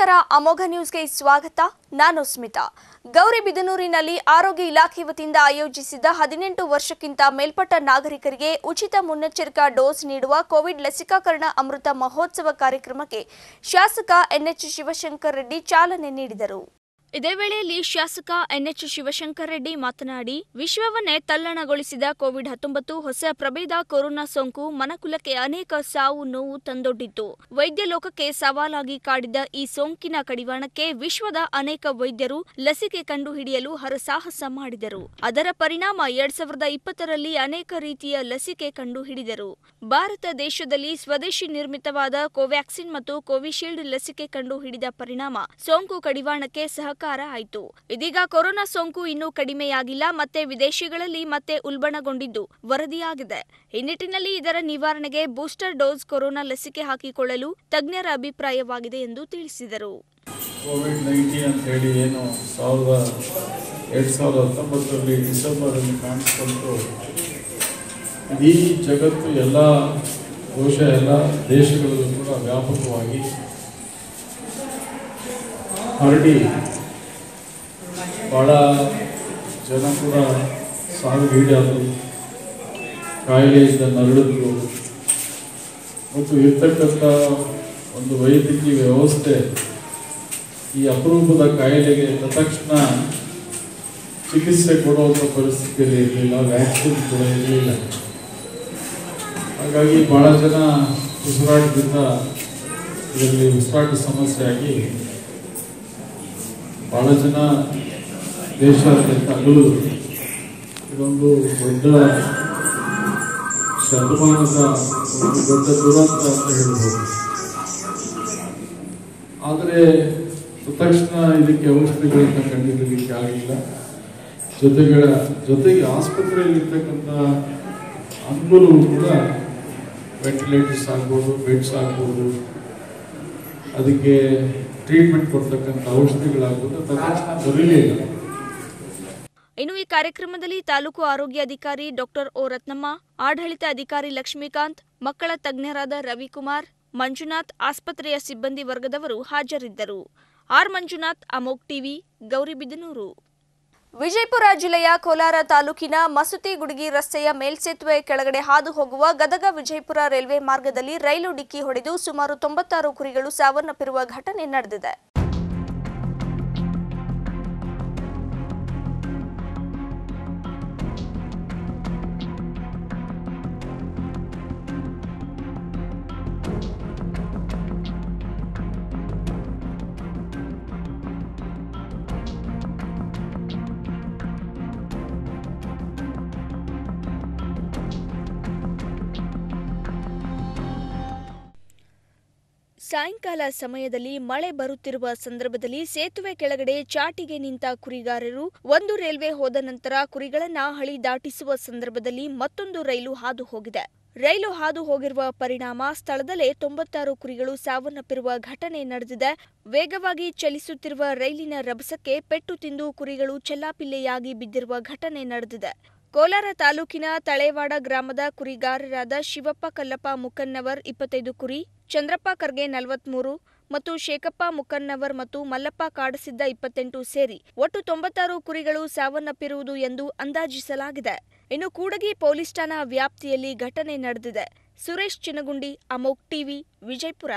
ನಮಸ್ಕಾರ ಅಮೋಘ ನ್ಯೂಸ್ಗೆ ಸ್ವಾಗತ ನಾನು ಸ್ಮಿತಾ ಗೌರಿಬಿದನೂರಿನಲ್ಲಿ ಆರೋಗ್ಯ ಇಲಾಖೆ ವತಿಯಿಂದ ಆಯೋಜಿಸಿದ್ದ ಹದಿನೆಂಟು ವರ್ಷಕ್ಕಿಂತ ಮೇಲ್ಪಟ್ಟ ನಾಗರಿಕರಿಗೆ ಉಚಿತ ಮುನ್ನೆಚ್ಚರಿಕಾ ಡೋಸ್ ನೀಡುವ ಕೋವಿಡ್ ಲಸಿಕಾಕರಣ ಅಮೃತ ಮಹೋತ್ಸವ ಕಾರ್ಯಕ್ರಮಕ್ಕೆ ಶಾಸಕ ಎನ್ಎಚ್ ಶಿವಶಂಕರ್ ರೆಡ್ಡಿ ಚಾಲನೆ ನೀಡಿದರು ಇದೇ ವೇಳೆಯಲ್ಲಿ ಶಾಸಕ ಎನ್ಎಚ್ ಶಿವಶಂಕರ್ ರೆಡ್ಡಿ ಮಾತನಾಡಿ ವಿಶ್ವವನ್ನೇ ತಲ್ಲಣಗೊಳಿಸಿದ ಕೋವಿಡ್ ಹತ್ತೊಂಬತ್ತು ಹೊಸ ಪ್ರಭೇದ ಕೊರೋನಾ ಸೋಂಕು ಮನಕುಲಕ್ಕೆ ಅನೇಕ ಸಾವು ನೋವು ತಂದೊಡ್ಡಿತ್ತು ವೈದ್ಯ ಲೋಕಕ್ಕೆ ಸವಾಲಾಗಿ ಕಾಡಿದ್ದ ಈ ಸೋಂಕಿನ ಕಡಿವಾಣಕ್ಕೆ ವಿಶ್ವದ ಅನೇಕ ವೈದ್ಯರು ಲಸಿಕೆ ಕಂಡುಹಿಡಿಯಲು ಹರಸಾಹಸ ಮಾಡಿದರು ಅದರ ಪರಿಣಾಮ ಎರಡ್ ಸಾವಿರದ ಇಪ್ಪತ್ತರಲ್ಲಿ ಅನೇಕ ರೀತಿಯ ಲಸಿಕೆ ಕಂಡುಹಿಡಿದರು ಭಾರತ ದೇಶದಲ್ಲಿ ಸ್ವದೇಶಿ ನಿರ್ಮಿತವಾದ ಕೋವ್ಯಾಕ್ಸಿನ್ ಮತ್ತು ಕೋವಿಶೀಲ್ಡ್ ಲಸಿಕೆ ಕಂಡುಹಿಡಿದ ಪರಿಣಾಮ ಸೋಂಕು ಕಡಿವಾಣಕ್ಕೆ ಸಹಕಾರ ಆಯಿತು ಇದೀಗ ಕೊರೋನಾ ಸೋಂಕು ಇನ್ನೂ ಕಡಿಮೆಯಾಗಿಲ್ಲ ಮತ್ತೆ ವಿದೇಶಗಳಲ್ಲಿ ಮತ್ತೆ ಉಲ್ಬಣಗೊಂಡಿದ್ದು ವರದಿಯಾಗಿದೆ ಈ ನಿಟ್ಟಿನಲ್ಲಿ ಇದರ ನಿವಾರಣೆಗೆ ಬೂಸ್ಟರ್ ಡೋಸ್ ಕೊರೋನಾ ಲಸಿಕೆ ಹಾಕಿಕೊಳ್ಳಲು ತಜ್ಞರ ಅಭಿಪ್ರಾಯವಾಗಿದೆ ಎಂದು ತಿಳಿಸಿದರು ಕೋವಿಡ್ ನೈನ್ಟೀನ್ ಅಂತ ಹೇಳಿ ಏನು ಸಾವಿರದ ಎರಡು ಸಾವಿರದ ಹತ್ತೊಂಬತ್ತರಲ್ಲಿ ಡಿಸೆಂಬರಲ್ಲಿ ಕಾಣಿಸ್ಕೊಂಡು ಇಡೀ ಜಗತ್ತು ಎಲ್ಲ ಬಹುಶಃ ಎಲ್ಲ ದೇಶಗಳಲ್ಲೂ ಕೂಡ ವ್ಯಾಪಕವಾಗಿ ಹರಡಿ ಭಾಳ ಜನ ಕೂಡ ಸಾವಿಗೀಡಾದರು ಕಾಯಿಲೆಯಿಂದ ನರಳಿದ್ರು ಮತ್ತು ಇರ್ತಕ್ಕಂಥ ಒಂದು ವೈದ್ಯಕೀಯ ವ್ಯವಸ್ಥೆ ಈ ಅಪರೂಪದ ಕಾಯಿಲೆಗೆ ತಕ್ಷಣ ಚಿಕಿತ್ಸೆ ಕೊಡುವಂಥ ಪರಿಸ್ಥಿತಿಯಲ್ಲಿ ಇರಲಿಲ್ಲ ವ್ಯಾಕ್ಸಿನ್ ಕೂಡ ಇರಲಿಲ್ಲ ಹಾಗಾಗಿ ಭಾಳ ಜನ ಉಸಿರಾಟದಿಂದ ಇದರಲ್ಲಿ ಉಸಿರಾಟ ಸಮಸ್ಯೆ ಆಗಿ ಭಾಳ ಜನ ದೇಶಾದ್ಯಂತ ಅಗಲಿದ್ರು ಇದೊಂದು ದೊಡ್ಡ ಶತಮಾನದ ಒಂದು ದೊಡ್ಡ ದುರಂತ ಅಂತ ಹೇಳ್ಬೋದು ಆದರೆ ತಕ್ಷಣ ಇದಕ್ಕೆ ಔಷಧಿಗಳನ್ನು ಕಂಡುಹಿಡಿಯಲಿಕ್ಕೆ ಆಗಲಿಲ್ಲ ಜೊತೆಗಳ ಜೊತೆಗೆ ಆಸ್ಪತ್ರೆಯಲ್ಲಿ ಇರ್ತಕ್ಕಂಥ ಅನುಕೂಲವು ಕೂಡ ವೆಂಟಿಲೇಟರ್ಸ್ ಆಗ್ಬೋದು ಬೆಡ್ಸ್ ಆಗ್ಬೋದು ಅದಕ್ಕೆ ಟ್ರೀಟ್ಮೆಂಟ್ ಕೊಡ್ತಕ್ಕಂಥ ಔಷಧಿಗಳಾಗ್ಬೋದು ತಕ್ಷಣ ಬರಲಿಲ್ಲ ಇನ್ನು ಈ ಕಾರ್ಯಕ್ರಮದಲ್ಲಿ ತಾಲೂಕು ಆರೋಗ್ಯಾಧಿಕಾರಿ ಡಾಕ್ಟರ್ ಓ ರತ್ನಮ್ಮ ಆಡಳಿತ ಅಧಿಕಾರಿ ಲಕ್ಷ್ಮೀಕಾಂತ್ ಮಕ್ಕಳ ತಜ್ಞರಾದ ರವಿಕುಮಾರ್ ಮಂಜುನಾಥ್ ಆಸ್ಪತ್ರೆಯ ಸಿಬ್ಬಂದಿ ವರ್ಗದವರು ಹಾಜರಿದ್ದರು ಆರ್ ಮಂಜುನಾಥ್ ಅಮೋಕ್ ಟಿವಿ ಗೌರಿಬಿದನೂರು ವಿಜಯಪುರ ಜಿಲ್ಲೆಯ ಕೋಲಾರ ತಾಲೂಕಿನ ಮಸುತಿ ಗುಡುಗಿ ರಸ್ತೆಯ ಮೇಲ್ಸೇತುವೆ ಕೆಳಗಡೆ ಹಾದು ಹೋಗುವ ಗದಗ ವಿಜಯಪುರ ರೈಲ್ವೆ ಮಾರ್ಗದಲ್ಲಿ ರೈಲು ಡಿಕ್ಕಿ ಹೊಡೆದು ಸುಮಾರು ತೊಂಬತ್ತಾರು ಕುರಿಗಳು ಸಾವನ್ನಪ್ಪಿರುವ ಘಟನೆ ನಡೆದಿದೆ ಸಾಯಂಕಾಲ ಸಮಯದಲ್ಲಿ ಮಳೆ ಬರುತ್ತಿರುವ ಸಂದರ್ಭದಲ್ಲಿ ಸೇತುವೆ ಕೆಳಗಡೆ ಚಾಟಿಗೆ ನಿಂತ ಕುರಿಗಾರರು ಒಂದು ರೈಲ್ವೆ ಹೋದ ನಂತರ ಕುರಿಗಳನ್ನ ಹಳಿ ದಾಟಿಸುವ ಸಂದರ್ಭದಲ್ಲಿ ಮತ್ತೊಂದು ರೈಲು ಹಾದು ಹೋಗಿದೆ ರೈಲು ಹಾದು ಹೋಗಿರುವ ಪರಿಣಾಮ ಸ್ಥಳದಲ್ಲೇ ತೊಂಬತ್ತಾರು ಕುರಿಗಳು ಸಾವನ್ನಪ್ಪಿರುವ ಘಟನೆ ನಡೆದಿದೆ ವೇಗವಾಗಿ ಚಲಿಸುತ್ತಿರುವ ರೈಲಿನ ರಭಸಕ್ಕೆ ಪೆಟ್ಟು ತಿಂದು ಕುರಿಗಳು ಚೆಲ್ಲಾಪಿಲ್ಲೆಯಾಗಿ ಬಿದ್ದಿರುವ ಘಟನೆ ನಡೆದಿದೆ ಕೋಲಾರ ತಾಲೂಕಿನ ತಳೇವಾಡ ಗ್ರಾಮದ ಕುರಿಗಾರರಾದ ಶಿವಪ್ಪ ಕಲ್ಲಪ್ಪ ಮುಕ್ಕನ್ನವರ್ ಇಪ್ಪತ್ತೈದು ಕುರಿ ಚಂದ್ರಪ್ಪ ಖರ್ಗೆ ನಲವತ್ಮೂರು ಮತ್ತು ಶೇಖಪ್ಪ ಮುಕ್ಕನ್ನವರ್ ಮತ್ತು ಮಲ್ಲಪ್ಪ ಕಾಡಸಿದ್ದ ಇಪ್ಪತ್ತೆಂಟು ಸೇರಿ ಒಟ್ಟು ತೊಂಬತ್ತಾರು ಕುರಿಗಳು ಸಾವನ್ನಪ್ಪಿರುವುದು ಎಂದು ಅಂದಾಜಿಸಲಾಗಿದೆ ಇನ್ನು ಕೂಡಗಿ ಪೊಲೀಸ್ ಠಾಣಾ ವ್ಯಾಪ್ತಿಯಲ್ಲಿ ಘಟನೆ ನಡೆದಿದೆ ಸುರೇಶ್ ಚಿನಗುಂಡಿ ಅಮೋಕ್ ಟಿವಿ ವಿಜಯಪುರ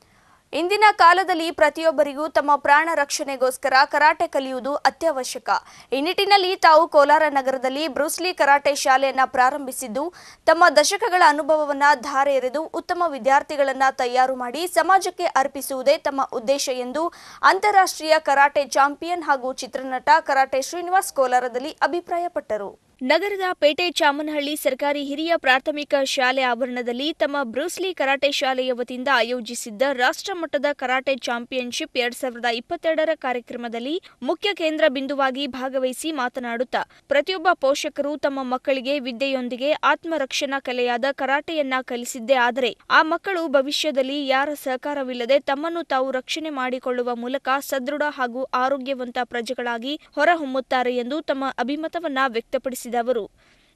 ಇಂದಿನ ಕಾಲದಲ್ಲಿ ಪ್ರತಿಯೊಬ್ಬರಿಗೂ ತಮ್ಮ ಪ್ರಾಣ ರಕ್ಷಣೆಗೋಸ್ಕರ ಕರಾಟೆ ಕಲಿಯುವುದು ಅತ್ಯವಶ್ಯಕ ಈ ನಿಟ್ಟಿನಲ್ಲಿ ತಾವು ಕೋಲಾರ ನಗರದಲ್ಲಿ ಬ್ರೂಸ್ಲಿ ಕರಾಟೆ ಶಾಲೆಯನ್ನ ಪ್ರಾರಂಭಿಸಿದ್ದು ತಮ್ಮ ದಶಕಗಳ ಅನುಭವವನ್ನ ಧಾರೆ ಎರೆದು ಉತ್ತಮ ವಿದ್ಯಾರ್ಥಿಗಳನ್ನ ತಯಾರು ಮಾಡಿ ಸಮಾಜಕ್ಕೆ ಅರ್ಪಿಸುವುದೇ ತಮ್ಮ ಉದ್ದೇಶ ಎಂದು ಅಂತಾರಾಷ್ಟ್ರೀಯ ಕರಾಟೆ ಚಾಂಪಿಯನ್ ಹಾಗೂ ಚಿತ್ರನಟ ಕರಾಟೆ ಶ್ರೀನಿವಾಸ್ ಕೋಲಾರದಲ್ಲಿ ಅಭಿಪ್ರಾಯಪಟ್ಟರು ನಗರದ ಪೇಟೆ ಚಾಮನಹಳ್ಳಿ ಸರ್ಕಾರಿ ಹಿರಿಯ ಪ್ರಾಥಮಿಕ ಶಾಲೆ ಆವರಣದಲ್ಲಿ ತಮ್ಮ ಬ್ರೂಸ್ಲಿ ಕರಾಟೆ ಶಾಲೆಯ ವತಿಯಿಂದ ಆಯೋಜಿಸಿದ್ದ ರಾಷ್ಟ್ರಮಟ್ಟದ ಕರಾಟೆ ಚಾಂಪಿಯನ್ಶಿಪ್ ಎರಡ್ ಸಾವಿರದ ಇಪ್ಪತ್ತೆರಡರ ಕಾರ್ಯಕ್ರಮದಲ್ಲಿ ಮುಖ್ಯ ಕೇಂದ್ರ ಬಿಂದುವಾಗಿ ಭಾಗವಹಿಸಿ ಮಾತನಾಡುತ್ತಾ ಪ್ರತಿಯೊಬ್ಬ ಪೋಷಕರು ತಮ್ಮ ಮಕ್ಕಳಿಗೆ ವಿದ್ಯೆಯೊಂದಿಗೆ ಆತ್ಮರಕ್ಷಣಾ ಕಲೆಯಾದ ಕರಾಟೆಯನ್ನ ಕಲಿಸಿದ್ದೇ ಆದರೆ ಆ ಮಕ್ಕಳು ಭವಿಷ್ಯದಲ್ಲಿ ಯಾರ ಸಹಕಾರವಿಲ್ಲದೆ ತಮ್ಮನ್ನು ತಾವು ರಕ್ಷಣೆ ಮಾಡಿಕೊಳ್ಳುವ ಮೂಲಕ ಸದೃಢ ಹಾಗೂ ಆರೋಗ್ಯವಂತ ಪ್ರಜೆಗಳಾಗಿ ಹೊರಹೊಮ್ಮುತ್ತಾರೆ ಎಂದು ತಮ್ಮ ಅಭಿಮತವನ್ನ ವ್ಯಕ್ತಪಡಿಸಿದ ಅವರು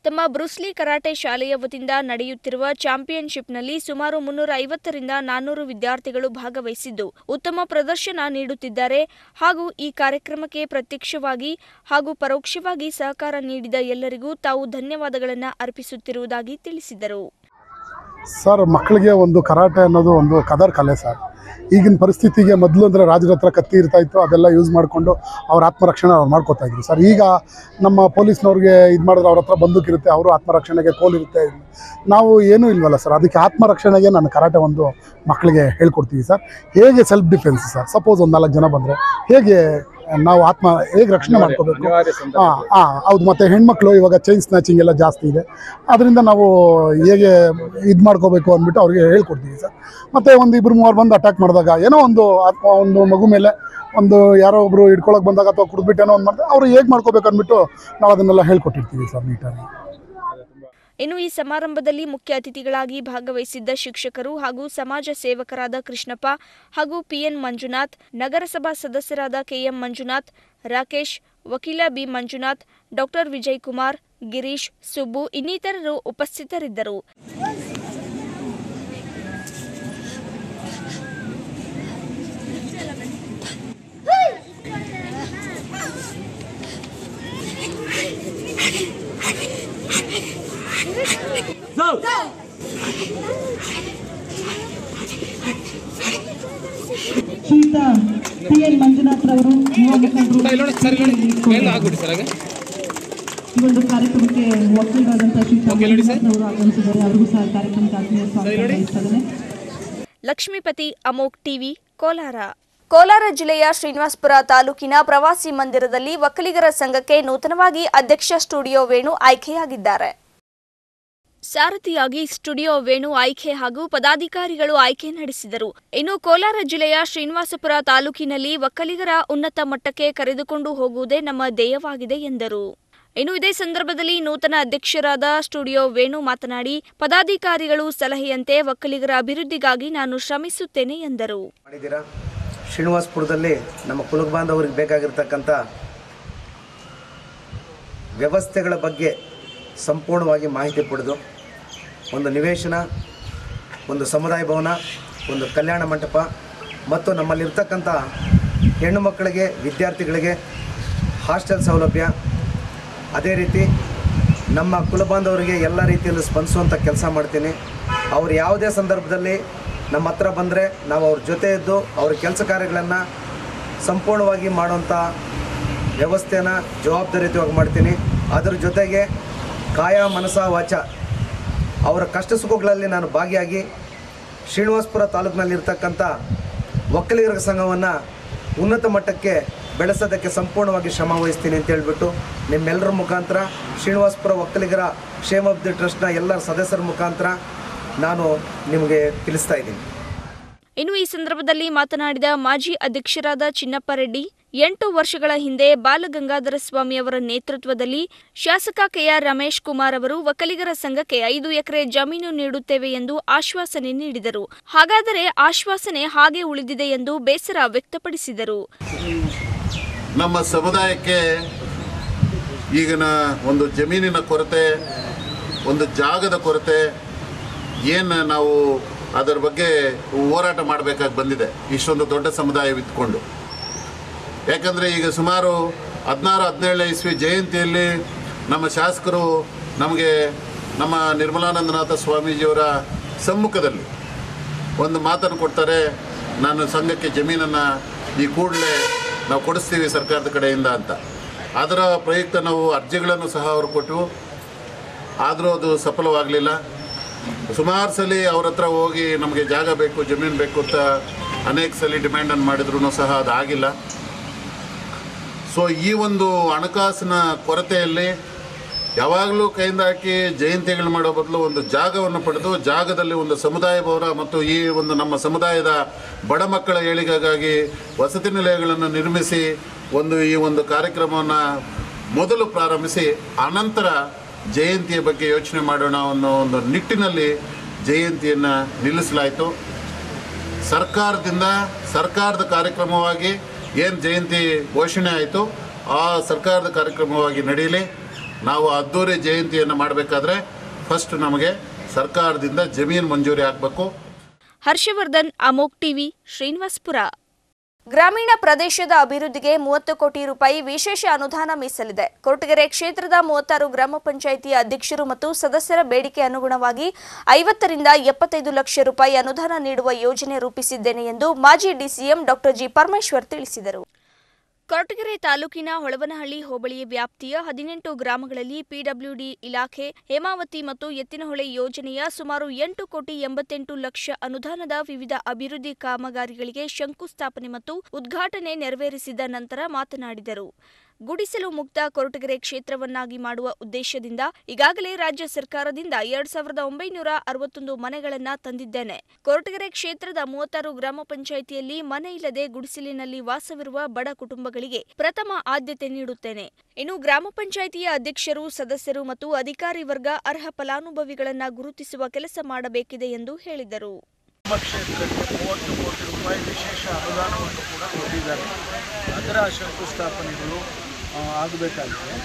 ತಮ್ಮ ಬ್ರೂಸ್ಲಿ ಕರಾಟೆ ಶಾಲೆಯ ವತಿಯಿಂದ ನಡೆಯುತ್ತಿರುವ ಚಾಂಪಿಯನ್ಶಿಪ್ನಲ್ಲಿ ಸುಮಾರು ಮುನ್ನೂರ ಐವತ್ತರಿಂದ ನಾನ್ನೂರು ವಿದ್ಯಾರ್ಥಿಗಳು ಭಾಗವಹಿಸಿದ್ದು ಉತ್ತಮ ಪ್ರದರ್ಶನ ನೀಡುತ್ತಿದ್ದಾರೆ ಹಾಗೂ ಈ ಕಾರ್ಯಕ್ರಮಕ್ಕೆ ಪ್ರತ್ಯಕ್ಷವಾಗಿ ಹಾಗೂ ಪರೋಕ್ಷವಾಗಿ ಸಹಕಾರ ನೀಡಿದ ಎಲ್ಲರಿಗೂ ತಾವು ಧನ್ಯವಾದಗಳನ್ನು ಅರ್ಪಿಸುತ್ತಿರುವುದಾಗಿ ತಿಳಿಸಿದರು ಸರ್ ಮಕ್ಕಳಿಗೆ ಒಂದು ಕರಾಟೆ ಅನ್ನೋದು ಒಂದು ಕದರ್ ಕಲೆ ಸರ್ ಈಗಿನ ಪರಿಸ್ಥಿತಿಗೆ ಮೊದಲು ಅಂದರೆ ರಾಜರ ಹತ್ರ ಕತ್ತಿ ಇರ್ತಾ ಇತ್ತು ಅದೆಲ್ಲ ಯೂಸ್ ಮಾಡಿಕೊಂಡು ಅವ್ರ ಆತ್ಮರಕ್ಷಣೆ ಅವ್ರು ಮಾಡ್ಕೋತಾ ಇದ್ರು ಸರ್ ಈಗ ನಮ್ಮ ಪೊಲೀಸ್ನವ್ರಿಗೆ ಇದು ಮಾಡಿದ್ರೆ ಅವ್ರ ಹತ್ರ ಬಂದೂಕ್ ಇರುತ್ತೆ ಅವರು ಆತ್ಮರಕ್ಷಣೆಗೆ ಕೋಲ್ ಇರುತ್ತೆ ನಾವು ಏನೂ ಇಲ್ವಲ್ಲ ಸರ್ ಅದಕ್ಕೆ ಆತ್ಮರಕ್ಷಣೆಗೆ ನಾನು ಕರಾಟೆ ಒಂದು ಮಕ್ಕಳಿಗೆ ಹೇಳ್ಕೊಡ್ತೀವಿ ಸರ್ ಹೇಗೆ ಸೆಲ್ಫ್ ಡಿಫೆನ್ಸ್ ಸರ್ ಸಪೋಸ್ ಒಂದು ನಾಲ್ಕು ಜನ ಬಂದರೆ ಹೇಗೆ ನಾವು ಆತ್ಮ ಹೇಗೆ ರಕ್ಷಣೆ ಮಾಡ್ಕೋಬೇಕು ಹಾಂ ಹಾಂ ಹೌದು ಮತ್ತು ಹೆಣ್ಮಕ್ಳು ಇವಾಗ ಚೈನ್ ಸ್ನ್ಯಾಚಿಂಗ್ ಎಲ್ಲ ಜಾಸ್ತಿ ಇದೆ ಅದರಿಂದ ನಾವು ಹೇಗೆ ಇದು ಮಾಡ್ಕೋಬೇಕು ಅಂದ್ಬಿಟ್ಟು ಅವ್ರಿಗೆ ಹೇಳ್ಕೊಡ್ತೀವಿ ಸರ್ ಮತ್ತು ಒಂದು ಇಬ್ಬರು ಮೂವರು ಬಂದು ಅಟ್ಯಾಕ್ ಮಾಡಿದಾಗ ಏನೋ ಒಂದು ಆತ್ಮ ಒಂದು ಮಗು ಮೇಲೆ ಒಂದು ಯಾರೋ ಒಬ್ಬರು ಇಟ್ಕೊಳಕ್ಕೆ ಬಂದಾಗ ಅಥವಾ ಕುಡಿದ್ಬಿಟ್ಟು ಏನೋ ಒಂದು ಮಾಡಿದ್ರೆ ಅವರು ಹೇಗೆ ಮಾಡ್ಕೋಬೇಕು ಅಂದ್ಬಿಟ್ಟು ನಾವು ಅದನ್ನೆಲ್ಲ ಹೇಳ್ಕೊಟ್ಟಿರ್ತೀವಿ ಸರ್ ನೀಟಾಗಿ ಇನ್ನು ಈ ಸಮಾರಂಭದಲ್ಲಿ ಮುಖ್ಯ ಅತಿಥಿಗಳಾಗಿ ಭಾಗವಹಿಸಿದ್ದ ಶಿಕ್ಷಕರು ಹಾಗೂ ಸಮಾಜ ಸೇವಕರಾದ ಕೃಷ್ಣಪ್ಪ ಹಾಗೂ ಪಿಎನ್ ಮಂಜುನಾಥ್ ನಗರಸಭಾ ಸದಸ್ಯರಾದ ಕೆಎಂ ಮಂಜುನಾಥ್ ರಾಕೇಶ್ ವಕೀಲ ಬಿ ಮಂಜುನಾಥ್ ಡಾಕ್ಟರ್ ವಿಜಯ್ ಕುಮಾರ್ ಗಿರೀಶ್ ಸುಬ್ಬು ಇನ್ನಿತರರು ಉಪಸ್ಥಿತರಿದ್ದರು ಶ್ರೀಯುತ ಪಿ ಎನ್ ಮಂಜುನಾಥ್ ರವರು ಯುವ ಮುಖಂಡರು ಈ ಒಂದು ಕಾರ್ಯಕ್ರಮಕ್ಕೆ ವಕೀಲರಾದಂತಹ ಶ್ರೀಯುತ ಮಂಜುನಾಥ್ ರವರು ಆಗಮಿಸಿದ್ದಾರೆ ಅವರಿಗೂ ಸಹ ಕಾರ್ಯಕ್ರಮಕ್ಕೆ ಆತ್ಮೀಯ ಸ್ವಾಗತ ಬಯಸ್ತಾ ಇದ್ದೇನೆ ಲಕ್ಷ್ಮೀಪತಿ ಅಮೋಕ್ ಟಿವಿ ಕೋಲಾರ ಕೋಲಾರ ಜಿಲ್ಲೆಯ ಶ್ರೀನಿವಾಸಪುರ ತಾಲೂಕಿನ ಪ್ರವಾಸಿ ಮಂದಿರದಲ್ಲಿ ಒಕ್ಕಲಿಗರ ಸಂಘಕ್ಕೆ ನೂತನವಾಗಿ ಅಧ್ಯಕ್ಷ ಸ್ಟುಡಿಯೋ ವೇಣು ಆಯ್ಕೆಯಾಗಿದ್ದಾರೆ ಸಾರಥಿಯಾಗಿ ಸ್ಟುಡಿಯೋ ವೇಣು ಆಯ್ಕೆ ಹಾಗೂ ಪದಾಧಿಕಾರಿಗಳು ಆಯ್ಕೆ ನಡೆಸಿದರು ಇನ್ನು ಕೋಲಾರ ಜಿಲ್ಲೆಯ ಶ್ರೀನಿವಾಸಪುರ ತಾಲೂಕಿನಲ್ಲಿ ಒಕ್ಕಲಿಗರ ಉನ್ನತ ಮಟ್ಟಕ್ಕೆ ಕರೆದುಕೊಂಡು ಹೋಗುವುದೇ ನಮ್ಮ ಧ್ಯೇಯವಾಗಿದೆ ಎಂದರು ಇನ್ನು ಇದೇ ಸಂದರ್ಭದಲ್ಲಿ ನೂತನ ಅಧ್ಯಕ್ಷರಾದ ಸ್ಟುಡಿಯೋ ವೇಣು ಮಾತನಾಡಿ ಪದಾಧಿಕಾರಿಗಳು ಸಲಹೆಯಂತೆ ಒಕ್ಕಲಿಗರ ಅಭಿವೃದ್ಧಿಗಾಗಿ ನಾನು ಶ್ರಮಿಸುತ್ತೇನೆ ಎಂದರು ಮಾಡಿದ್ದೀರಾ ಶ್ರೀನಿವಾಸಪುರದಲ್ಲಿ ನಮ್ಮ ಕುಲುಗ ಬಾಂಧವರಿಗೆ ಬೇಕಾಗಿರ್ತಕ್ಕಂಥ ವ್ಯವಸ್ಥೆಗಳ ಬಗ್ಗೆ ಸಂಪೂರ್ಣವಾಗಿ ಮಾಹಿತಿ ಪಡೆದು ಒಂದು ನಿವೇಶನ ಒಂದು ಸಮುದಾಯ ಭವನ ಒಂದು ಕಲ್ಯಾಣ ಮಂಟಪ ಮತ್ತು ನಮ್ಮಲ್ಲಿರ್ತಕ್ಕಂಥ ಹೆಣ್ಣು ಮಕ್ಕಳಿಗೆ ವಿದ್ಯಾರ್ಥಿಗಳಿಗೆ ಹಾಸ್ಟೆಲ್ ಸೌಲಭ್ಯ ಅದೇ ರೀತಿ ನಮ್ಮ ಕುಲಬಾಂಧವರಿಗೆ ಎಲ್ಲ ರೀತಿಯಲ್ಲೂ ಸ್ಪಂದಿಸುವಂಥ ಕೆಲಸ ಮಾಡ್ತೀನಿ ಅವ್ರು ಯಾವುದೇ ಸಂದರ್ಭದಲ್ಲಿ ನಮ್ಮ ಹತ್ರ ಬಂದರೆ ನಾವು ಅವ್ರ ಜೊತೆ ಇದ್ದು ಅವ್ರ ಕೆಲಸ ಕಾರ್ಯಗಳನ್ನು ಸಂಪೂರ್ಣವಾಗಿ ಮಾಡುವಂಥ ವ್ಯವಸ್ಥೆನ ಜವಾಬ್ದಾರಿಯುತವಾಗಿ ಮಾಡ್ತೀನಿ ಅದ್ರ ಜೊತೆಗೆ ಕಾಯ ಮನಸ ವಾಚ ಅವರ ಕಷ್ಟ ಸುಖಗಳಲ್ಲಿ ನಾನು ಭಾಗಿಯಾಗಿ ಶ್ರೀನಿವಾಸಪುರ ತಾಲೂಕಿನಲ್ಲಿರ್ತಕ್ಕಂಥ ಒಕ್ಕಲಿಗರ ಸಂಘವನ್ನು ಉನ್ನತ ಮಟ್ಟಕ್ಕೆ ಬೆಳೆಸೋದಕ್ಕೆ ಸಂಪೂರ್ಣವಾಗಿ ಶ್ರಮ ವಹಿಸ್ತೀನಿ ಅಂತ ಹೇಳ್ಬಿಟ್ಟು ನಿಮ್ಮೆಲ್ಲರ ಮುಖಾಂತರ ಶ್ರೀನಿವಾಸಪುರ ಒಕ್ಕಲಿಗರ ಕ್ಷೇಮಾಭಿವೃದ್ಧಿ ಟ್ರಸ್ಟ್ನ ಎಲ್ಲ ಸದಸ್ಯರ ಮುಖಾಂತರ ನಾನು ನಿಮಗೆ ತಿಳಿಸ್ತಾ ಇದ್ದೀನಿ ಇನ್ನು ಈ ಸಂದರ್ಭದಲ್ಲಿ ಮಾತನಾಡಿದ ಮಾಜಿ ಅಧ್ಯಕ್ಷರಾದ ಚಿನ್ನಪ್ಪ ರೆಡ್ಡಿ ಎಂಟು ವರ್ಷಗಳ ಹಿಂದೆ ಬಾಲಗಂಗಾಧರ ಸ್ವಾಮಿ ಅವರ ನೇತೃತ್ವದಲ್ಲಿ ಶಾಸಕ ಕೆಆರ್ ರಮೇಶ್ ಕುಮಾರ್ ಅವರು ಒಕ್ಕಲಿಗರ ಸಂಘಕ್ಕೆ ಐದು ಎಕರೆ ಜಮೀನು ನೀಡುತ್ತೇವೆ ಎಂದು ಆಶ್ವಾಸನೆ ನೀಡಿದರು ಹಾಗಾದರೆ ಆಶ್ವಾಸನೆ ಹಾಗೆ ಉಳಿದಿದೆ ಎಂದು ಬೇಸರ ವ್ಯಕ್ತಪಡಿಸಿದರು ನಮ್ಮ ಸಮುದಾಯಕ್ಕೆ ಈಗಿನ ಒಂದು ಜಮೀನಿನ ಕೊರತೆ ಒಂದು ಜಾಗದ ಕೊರತೆ ಏನು ನಾವು ಅದರ ಬಗ್ಗೆ ಹೋರಾಟ ಮಾಡಬೇಕಾಗಿ ಬಂದಿದೆ ಇಷ್ಟೊಂದು ದೊಡ್ಡ ಸಮುದಾಯವಿದ್ಕೊಂಡು ಯಾಕಂದರೆ ಈಗ ಸುಮಾರು ಹದಿನಾರು ಹದಿನೇಳನೇ ಇಸ್ವಿ ಜಯಂತಿಯಲ್ಲಿ ನಮ್ಮ ಶಾಸಕರು ನಮಗೆ ನಮ್ಮ ನಿರ್ಮಲಾನಂದನಾಥ ಸ್ವಾಮೀಜಿಯವರ ಸಮ್ಮುಖದಲ್ಲಿ ಒಂದು ಮಾತನ್ನು ಕೊಡ್ತಾರೆ ನಾನು ಸಂಘಕ್ಕೆ ಜಮೀನನ್ನು ಈ ಕೂಡಲೇ ನಾವು ಕೊಡಿಸ್ತೀವಿ ಸರ್ಕಾರದ ಕಡೆಯಿಂದ ಅಂತ ಅದರ ಪ್ರಯುಕ್ತ ನಾವು ಅರ್ಜಿಗಳನ್ನು ಸಹ ಅವರು ಕೊಟ್ಟು ಆದರೂ ಅದು ಸಫಲವಾಗಲಿಲ್ಲ ಸುಮಾರು ಸಲ ಅವ್ರ ಹತ್ರ ಹೋಗಿ ನಮಗೆ ಜಾಗ ಬೇಕು ಜಮೀನು ಬೇಕು ಅಂತ ಅನೇಕ ಸಲ ಡಿಮ್ಯಾಂಡನ್ನು ಮಾಡಿದ್ರು ಸಹ ಅದು ಆಗಿಲ್ಲ ಸೊ ಈ ಒಂದು ಹಣಕಾಸಿನ ಕೊರತೆಯಲ್ಲಿ ಯಾವಾಗಲೂ ಕೈಯಿಂದ ಹಾಕಿ ಜಯಂತಿಗಳು ಮಾಡೋ ಬದಲು ಒಂದು ಜಾಗವನ್ನು ಪಡೆದು ಜಾಗದಲ್ಲಿ ಒಂದು ಸಮುದಾಯ ಭವನ ಮತ್ತು ಈ ಒಂದು ನಮ್ಮ ಸಮುದಾಯದ ಬಡ ಮಕ್ಕಳ ಏಳಿಗೆಗಾಗಿ ವಸತಿ ನಿಲಯಗಳನ್ನು ನಿರ್ಮಿಸಿ ಒಂದು ಈ ಒಂದು ಕಾರ್ಯಕ್ರಮವನ್ನು ಮೊದಲು ಪ್ರಾರಂಭಿಸಿ ಅನಂತರ ಜಯಂತಿಯ ಬಗ್ಗೆ ಯೋಚನೆ ಮಾಡೋಣ ಅನ್ನೋ ಒಂದು ನಿಟ್ಟಿನಲ್ಲಿ ಜಯಂತಿಯನ್ನು ನಿಲ್ಲಿಸಲಾಯಿತು ಸರ್ಕಾರದಿಂದ ಸರ್ಕಾರದ ಕಾರ್ಯಕ್ರಮವಾಗಿ ಏನು ಜಯಂತಿ ಘೋಷಣೆ ಆಯಿತು ಆ ಸರ್ಕಾರದ ಕಾರ್ಯಕ್ರಮವಾಗಿ ನಡೆಯಲಿ ನಾವು ಅದ್ದೂರಿ ಜಯಂತಿಯನ್ನು ಮಾಡಬೇಕಾದ್ರೆ ಫಸ್ಟ್ ನಮಗೆ ಸರ್ಕಾರದಿಂದ ಜಮೀನು ಮಂಜೂರಿ ಆಗಬೇಕು ಹರ್ಷವರ್ಧನ್ ಅಮೋಕ್ ಟಿವಿ ಶ್ರೀನಿವಾಸ್ಪುರ ಗ್ರಾಮೀಣ ಪ್ರದೇಶದ ಅಭಿವೃದ್ಧಿಗೆ ಮೂವತ್ತು ಕೋಟಿ ರೂಪಾಯಿ ವಿಶೇಷ ಅನುದಾನ ಮೀಸಲಿದೆ ಕೊರಟಗೆರೆ ಕ್ಷೇತ್ರದ ಮೂವತ್ತಾರು ಗ್ರಾಮ ಪಂಚಾಯಿತಿ ಅಧ್ಯಕ್ಷರು ಮತ್ತು ಸದಸ್ಯರ ಬೇಡಿಕೆ ಅನುಗುಣವಾಗಿ ಐವತ್ತರಿಂದ ಎಪ್ಪತ್ತೈದು ಲಕ್ಷ ರೂಪಾಯಿ ಅನುದಾನ ನೀಡುವ ಯೋಜನೆ ರೂಪಿಸಿದ್ದೇನೆ ಎಂದು ಮಾಜಿ ಡಿಸಿಎಂ ಡಾಕ್ಟರ್ ಜಿ ಪರಮೇಶ್ವರ್ ತಿಳಿಸಿದರು ಕೊರಟಗೆರೆ ತಾಲೂಕಿನ ಹೊಳವನಹಳ್ಳಿ ಹೋಬಳಿಯ ವ್ಯಾಪ್ತಿಯ ಹದಿನೆಂಟು ಗ್ರಾಮಗಳಲ್ಲಿ ಪಿಡಬ್ಲ್ಯೂಡಿ ಇಲಾಖೆ ಹೇಮಾವತಿ ಮತ್ತು ಎತ್ತಿನಹೊಳೆ ಯೋಜನೆಯ ಸುಮಾರು ಎಂಟು ಕೋಟಿ ಎಂಬತ್ತೆಂಟು ಲಕ್ಷ ಅನುದಾನದ ವಿವಿಧ ಅಭಿವೃದ್ಧಿ ಕಾಮಗಾರಿಗಳಿಗೆ ಶಂಕುಸ್ಥಾಪನೆ ಮತ್ತು ಉದ್ಘಾಟನೆ ನೆರವೇರಿಸಿದ ನಂತರ ಮಾತನಾಡಿದರು ಗುಡಿಸಲು ಮುಕ್ತ ಕೊರಟಗೆರೆ ಕ್ಷೇತ್ರವನ್ನಾಗಿ ಮಾಡುವ ಉದ್ದೇಶದಿಂದ ಈಗಾಗಲೇ ರಾಜ್ಯ ಸರ್ಕಾರದಿಂದ ಎರಡ್ ಸಾವಿರದ ಒಂಬೈನೂರ ಅರವತ್ತೊಂದು ಮನೆಗಳನ್ನ ತಂದಿದ್ದೇನೆ ಕೊರಟಗೆರೆ ಕ್ಷೇತ್ರದ ಮೂವತ್ತಾರು ಗ್ರಾಮ ಪಂಚಾಯಿತಿಯಲ್ಲಿ ಮನೆ ಇಲ್ಲದೆ ಗುಡಿಸಲಿನಲ್ಲಿ ವಾಸವಿರುವ ಬಡ ಕುಟುಂಬಗಳಿಗೆ ಪ್ರಥಮ ಆದ್ಯತೆ ನೀಡುತ್ತೇನೆ ಇನ್ನು ಗ್ರಾಮ ಪಂಚಾಯಿತಿಯ ಅಧ್ಯಕ್ಷರು ಸದಸ್ಯರು ಮತ್ತು ಅಧಿಕಾರಿ ವರ್ಗ ಅರ್ಹ ಫಲಾನುಭವಿಗಳನ್ನ ಗುರುತಿಸುವ ಕೆಲಸ ಮಾಡಬೇಕಿದೆ ಎಂದು ಹೇಳಿದರು ನಮ್ಮ ಕ್ಷೇತ್ರಕ್ಕೆ ಮೂವತ್ತು ಕೋಟಿ ರೂಪಾಯಿ ವಿಶೇಷ ಅನುದಾನವನ್ನು ಕೂಡ ಕೊಟ್ಟಿದ್ದಾರೆ ಅದರ ಶಂಕುಸ್ಥಾಪನೆಗಳು ಆ, ಆಗಬೇಕಾಗಿದೆ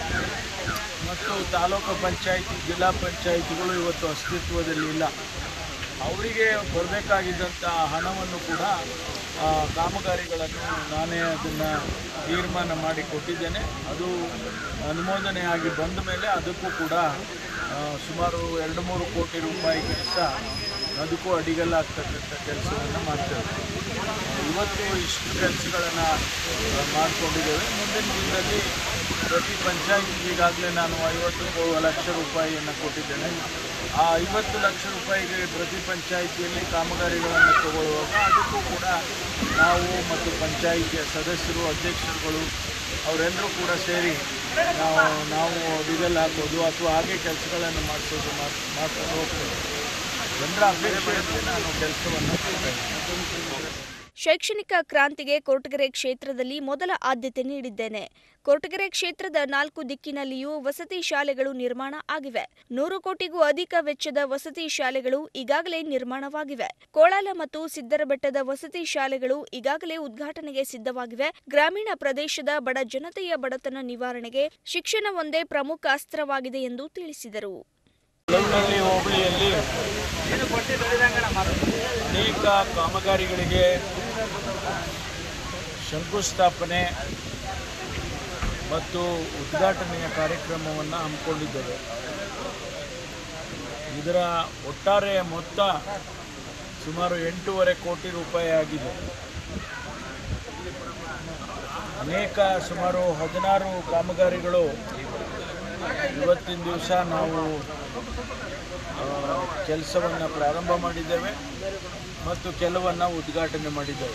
ಮತ್ತು ತಾಲೂಕು ಪಂಚಾಯಿತಿ ಜಿಲ್ಲಾ ಪಂಚಾಯಿತಿಗಳು ಇವತ್ತು ಅಸ್ತಿತ್ವದಲ್ಲಿಲ್ಲ ಅವರಿಗೆ ಬರಬೇಕಾಗಿದ್ದಂಥ ಹಣವನ್ನು ಕೂಡ ಆ, ಕಾಮಗಾರಿಗಳನ್ನು ನಾನೇ ಅದನ್ನು ತೀರ್ಮಾನ ಮಾಡಿ ಕೊಟ್ಟಿದ್ದೇನೆ ಅದು ಅನುಮೋದನೆಯಾಗಿ ಬಂದ ಮೇಲೆ ಅದಕ್ಕೂ ಕೂಡ ಆ, ಸುಮಾರು ಎರಡು ಮೂರು ಕೋಟಿ ರೂಪಾಯಿ ಕೆಲಸ ಅದಕ್ಕೂ ಅಡಿಗಲ್ಲಾಗ್ತಕ್ಕಂಥ ಕೆಲಸವನ್ನು ಮಾಡ್ತೇವೆ ಇವತ್ತು ಇಷ್ಟು ಕೆಲಸಗಳನ್ನು ಮಾಡಿಕೊಂಡಿದ್ದೇವೆ ಮುಂದಿನ ದಿನದಲ್ಲಿ ಪ್ರತಿ ಪಂಚಾಯತ್ಗೆ ಈಗಾಗಲೇ ನಾನು ಐವತ್ತು ಕೋ- ಲಕ್ಷ ರೂಪಾಯಿಯನ್ನು ಕೊಟ್ಟಿದ್ದೇನೆ ಆ ಐವತ್ತು ಲಕ್ಷ ರೂಪಾಯಿಗೆ ಪ್ರತಿ ಪಂಚಾಯಿತಿಯಲ್ಲಿ ಕಾಮಗಾರಿಗಳನ್ನು ತಗೊಳ್ಳುವಾಗ ಅದಕ್ಕೂ ಕೂಡ ನಾವು ಮತ್ತು ಪಂಚಾಯಿತಿಯ ಸದಸ್ಯರು ಅಧ್ಯಕ್ಷರುಗಳು ಅವರೆಲ್ಲರೂ ಕೂಡ ಸೇರಿ ನಾವು ನಾವು ಅಡಿಗಲ್ ಹಾಕೋದು ಅಥವಾ ಹಾಗೆ ಕೆಲಸಗಳನ್ನು ಮಾಡಿಸೋದು ಮಾಡ್- ಮಾಡ್ಕೊಂಡು ಹೋಗ್ತೇವೆ ಜನರ ಅಪೇಕ್ಷೆಯಂತೆ ನಾನು ಕೆಲಸವನ್ನು ಮಾಡ್ತೇನೆ ಶೈಕ್ಷಣಿಕ ಕ್ರಾಂತಿಗೆ ಕೊರಟಗೆರೆ ಕ್ಷೇತ್ರದಲ್ಲಿ ಮೊದಲ ಆದ್ಯತೆ ನೀಡಿದ್ದೇನೆ ಕೊರಟಗೆರೆ ಕ್ಷೇತ್ರದ ನಾಲ್ಕು ದಿಕ್ಕಿನಲ್ಲಿಯೂ ವಸತಿ ಶಾಲೆಗಳು ನಿರ್ಮಾಣ ಆಗಿವೆ ನೂರು ಕೋಟಿಗೂ ಅಧಿಕ ವೆಚ್ಚದ ವಸತಿ ಶಾಲೆಗಳು ಈಗಾಗಲೇ ನಿರ್ಮಾಣವಾಗಿವೆ ಕೋಳಾಲ ಮತ್ತು ಸಿದ್ದರಬೆಟ್ಟದ ವಸತಿ ಶಾಲೆಗಳು ಈಗಾಗಲೇ ಉದ್ಘಾಟನೆಗೆ ಸಿದ್ಧವಾಗಿವೆ ಗ್ರಾಮೀಣ ಪ್ರದೇಶದ ಬಡ ಜನತೆಯ ಬಡತನ ನಿವಾರಣೆಗೆ ಶಿಕ್ಷಣ ಒಂದೇ ಪ್ರಮುಖ ಅಸ್ತ್ರವಾಗಿದೆ ಎಂದು ತಿಳಿಸಿದರು ಹೊಳಲ್ನಳ್ಳಿ ಹೋಬಳಿಯಲ್ಲಿ ಅನೇಕ ಕಾಮಗಾರಿಗಳಿಗೆ ಶಂಕುಸ್ಥಾಪನೆ ಮತ್ತು ಉದ್ಘಾಟನೆಯ ಕಾರ್ಯಕ್ರಮವನ್ನು ಹಮ್ಮಿಕೊಂಡಿದ್ದೇವೆ ಇದರ ಒಟ್ಟಾರೆ ಮೊತ್ತ ಸುಮಾರು ಎಂಟೂವರೆ ಕೋಟಿ ರೂಪಾಯಿ ಆಗಿದೆ ಅನೇಕ ಸುಮಾರು ಹದಿನಾರು ಕಾಮಗಾರಿಗಳು ಇವತ್ತಿನ ದಿವಸ ನಾವು ಕೆಲಸವನ್ನು ಪ್ರಾರಂಭ ಮಾಡಿದ್ದೇವೆ ಮತ್ತು ಕೆಲವನ್ನು ಉದ್ಘಾಟನೆ ಮಾಡಿದ್ದೇವೆ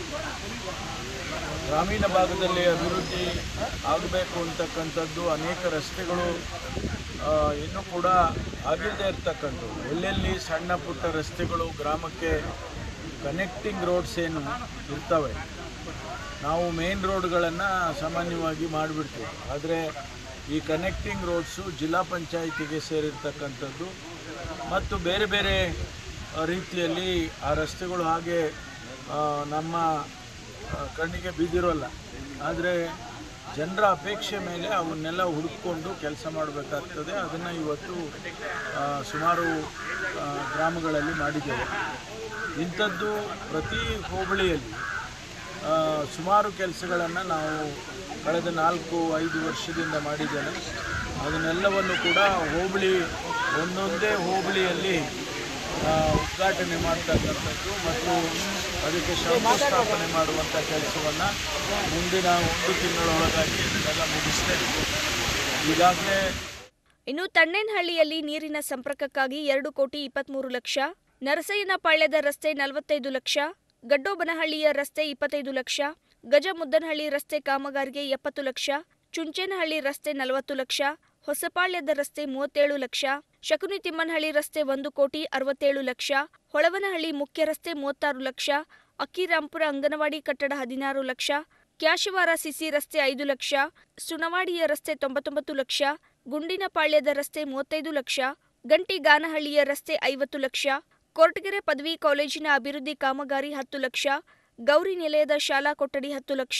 ಗ್ರಾಮೀಣ ಭಾಗದಲ್ಲಿ ಅಭಿವೃದ್ಧಿ ಆಗಬೇಕು ಅಂತಕ್ಕಂಥದ್ದು ಅನೇಕ ರಸ್ತೆಗಳು ಆ, ಇನ್ನೂ ಕೂಡ ಆಗಿಲ್ಲದೆ ಇರ್ತಕ್ಕಂಥದ್ದು ಎಲ್ಲೆಲ್ಲಿ ಸಣ್ಣ ಪುಟ್ಟ ರಸ್ತೆಗಳು ಗ್ರಾಮಕ್ಕೆ ಕನೆಕ್ಟಿಂಗ್ ರೋಡ್ಸ್ ಏನು ಇರ್ತವೆ ನಾವು ಮೇನ್ ರೋಡ್ಗಳನ್ನು ಸಾಮಾನ್ಯವಾಗಿ ಮಾಡಿಬಿಡ್ತೀವಿ ಆದರೆ ಈ ಕನೆಕ್ಟಿಂಗ್ ರೋಡ್ಸು ಜಿಲ್ಲಾ ಪಂಚಾಯಿತಿಗೆ ಸೇರಿರ್ತಕ್ಕಂಥದ್ದು ಮತ್ತು ಬೇರೆ ಬೇರೆ ಆ, ರೀತಿಯಲ್ಲಿ ಆ ರಸ್ತೆಗಳು ಹಾಗೆ ಆ, ನಮ್ಮ ಆ, ಕಣ್ಣಿಗೆ ಬಿದ್ದಿರೋಲ್ಲ ಆದರೆ ಜನರ ಅಪೇಕ್ಷೆ ಮೇಲೆ ಅವನ್ನೆಲ್ಲ ಹುಡುಕೊಂಡು ಕೆಲಸ ಮಾಡಬೇಕಾಗ್ತದೆ ಅದನ್ನು ಇವತ್ತು ಆ, ಸುಮಾರು ಆ, ಗ್ರಾಮಗಳಲ್ಲಿ ಮಾಡಿದ್ದೇವೆ ಇಂಥದ್ದು ಪ್ರತಿ ಹೋಬಳಿಯಲ್ಲಿ ಆ, ಸುಮಾರು ಕೆಲಸಗಳನ್ನು ನಾವು ಕಳೆದ ನಾಲ್ಕು ಐದು ವರ್ಷದಿಂದ ಮಾಡಿದ್ದೇನೆ ಅದನ್ನೆಲ್ಲವನ್ನು ಕೂಡ ಹೋಬಳಿ ಒಂದೊಂದೇ ಹೋಬಳಿಯಲ್ಲಿ ಆ, ಉದ್ಘಾಟನೆ ಮಾಡ್ತಕ್ಕಂಥದ್ದು ಮತ್ತು ಅದಕ್ಕೆ ಶಂಕುಸ್ಥಾಪನೆ ಮಾಡುವಂಥ ಕೆಲಸವನ್ನು ಮುಂದಿನ ಒಂದು ತಿಂಗಳೊಳಗಾಗಿ ಇದನ್ನೆಲ್ಲ ಮುಗಿಸ್ತೇವೆ ಈಗಾಗಲೇ ಇನ್ನು ತಣ್ಣೇನಹಳ್ಳಿಯಲ್ಲಿ ನೀರಿನ ಸಂಪರ್ಕಕ್ಕಾಗಿ ಎರಡು ಕೋಟಿ ಇಪ್ಪತ್ಮೂರು ಲಕ್ಷ ನರಸಯ್ಯನಪಾಳ್ಯದ ರಸ್ತೆ ನಲವತ್ತೈದು ಲಕ್ಷ ಗಡ್ಡೋಬನಹಳ್ಳಿಯ ರಸ್ತೆ ಇಪ್ಪತ್ತೈದು ಲಕ್ಷ ಗಜಮುದ್ದನಹಳ್ಳಿ ರಸ್ತೆ ಕಾಮಗಾರಿಗೆ ಎಪ್ಪತ್ತು ಲಕ್ಷ ಚುಂಚೇನಹಳ್ಳಿ ರಸ್ತೆ ನಲವತ್ತು ಲಕ್ಷ ಹೊಸಪಾಳ್ಯದ ರಸ್ತೆ ಮೂವತ್ತೇಳು ಲಕ್ಷ ಶಕುನಿ ತಿಮ್ಮನಹಳ್ಳಿ ರಸ್ತೆ ಒಂದು ಕೋಟಿ ಅರವತ್ತೇಳು ಲಕ್ಷ ಹೊಳವನಹಳ್ಳಿ ಮುಖ್ಯ ರಸ್ತೆ ಮೂವತ್ತಾರು ಲಕ್ಷ ಅಕ್ಕಿರಾಂಪುರ ಅಂಗನವಾಡಿ ಕಟ್ಟಡ ಹದಿನಾರು ಲಕ್ಷ ಕ್ಯಾಶವಾರ ಸಿಸಿ ರಸ್ತೆ ಐದು ಲಕ್ಷ ಸುಣವಾಡಿಯ ರಸ್ತೆ ತೊಂಬತ್ತೊಂಬತ್ತು ಲಕ್ಷ ಗುಂಡಿನಪಾಳ್ಯದ ರಸ್ತೆ ಮೂವತ್ತೈದು ಲಕ್ಷ ಗಂಟಿಗಾನಹಳ್ಳಿಯ ರಸ್ತೆ ಐವತ್ತು ಲಕ್ಷ ಕೊರಟಗೆರೆ ಪದವಿ ಕಾಲೇಜಿನ ಅಭಿವೃದ್ಧಿ ಕಾಮಗಾರಿ ಹತ್ತು ಲಕ್ಷ ಗೌರಿ ನಿಲಯದ ಶಾಲಾ ಕೊಠಡಿ ಹತ್ತು ಲಕ್ಷ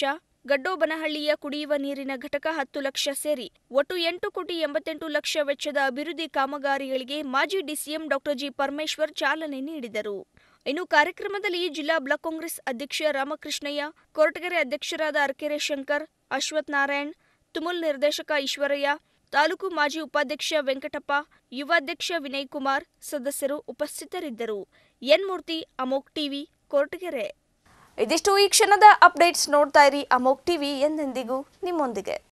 ಗಡ್ಡೋಬನಹಳ್ಳಿಯ ಕುಡಿಯುವ ನೀರಿನ ಘಟಕ ಹತ್ತು ಲಕ್ಷ ಸೇರಿ ಒಟ್ಟು ಎಂಟು ಕೋಟಿ ಎಂಬತ್ತೆಂಟು ಲಕ್ಷ ವೆಚ್ಚದ ಅಭಿವೃದ್ಧಿ ಕಾಮಗಾರಿಗಳಿಗೆ ಮಾಜಿ ಡಿಸಿಎಂ ಡಾಕ್ಟರ್ ಜಿ ಪರಮೇಶ್ವರ್ ಚಾಲನೆ ನೀಡಿದರು ಇನ್ನು ಕಾರ್ಯಕ್ರಮದಲ್ಲಿ ಜಿಲ್ಲಾ ಬ್ಲಾಕ್ ಕಾಂಗ್ರೆಸ್ ಅಧ್ಯಕ್ಷ ರಾಮಕೃಷ್ಣಯ್ಯ ಕೊರಟಗೆರೆ ಅಧ್ಯಕ್ಷರಾದ ಅರ್ಕೆರೆ ಶಂಕರ್ ಅಶ್ವಥ್ ನಾರಾಯಣ್ ತುಮುಲ್ ನಿರ್ದೇಶಕ ಈಶ್ವರಯ್ಯ ತಾಲೂಕು ಮಾಜಿ ಉಪಾಧ್ಯಕ್ಷ ವೆಂಕಟಪ್ಪ ಯುವಾಧ್ಯಕ್ಷ ವಿನಯ್ ಕುಮಾರ್ ಸದಸ್ಯರು ಉಪಸ್ಥಿತರಿದ್ದರು ಎನ್ ಮೂರ್ತಿ ಅಮೋಕ್ ಟಿವಿ ಕೊರಟಗೆರೆ ಇದಿಷ್ಟು ಈ ಕ್ಷಣದ ಅಪ್ಡೇಟ್ಸ್ ನೋಡ್ತಾ ಇರಿ ಅಮೋಕ್ ಟಿವಿ ಎಂದೆಂದಿಗೂ ನಿಮ್ಮೊಂದಿಗೆ